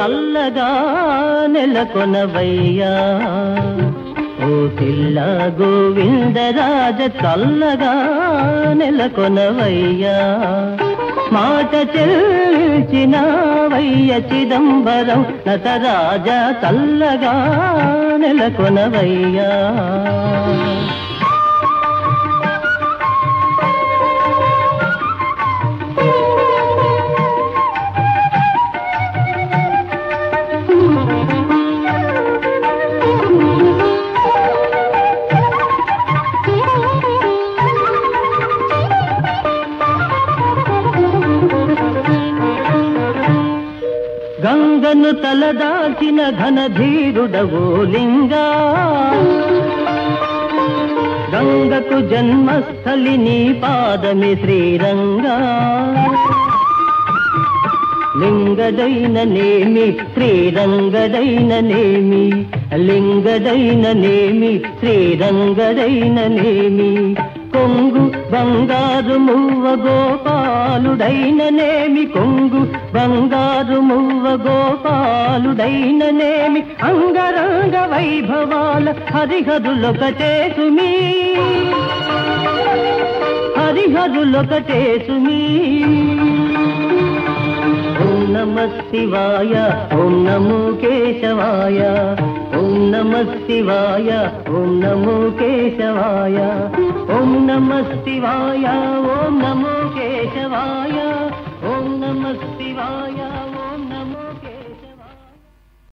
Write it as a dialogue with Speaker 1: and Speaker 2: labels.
Speaker 1: చల్లగా నెలకొనవయ్యా ఓ పిల్ల గోవిందరాజ చల్లగా నెలకొనవయ్యా మాట చెల్చిన వయ్య చిదంబరం నటరాజ చల్లగా నెలకొనవయ్యా గంగను తలదాచిన ఘనధీరుడవో లింగా గంగకు జన్మస్థలి నీ పాదమి శ్రీరంగా లింగదైన నేమి శ్రీరంగదైన నేమి లింగదైన నేమి శ్రీరంగదైన నేమి కొంగు బంగారు మువ్వ గోపాలుడైన నేమి కొంగు బంగారు మువ్వ గోపాలుడైన నేమి అంగరంగ వైభవాల హరిహరులొకటే సుమీ హరిహరులొకటే సుమీ ఓం నమ శివాయ ఓం నమో కేశవాయ ఓం నమ శివాయ ఓం నమో కేశవాయ ఓం నమ శివాయ ఓం నమో కేశవాయ ఓం నమ శివాయ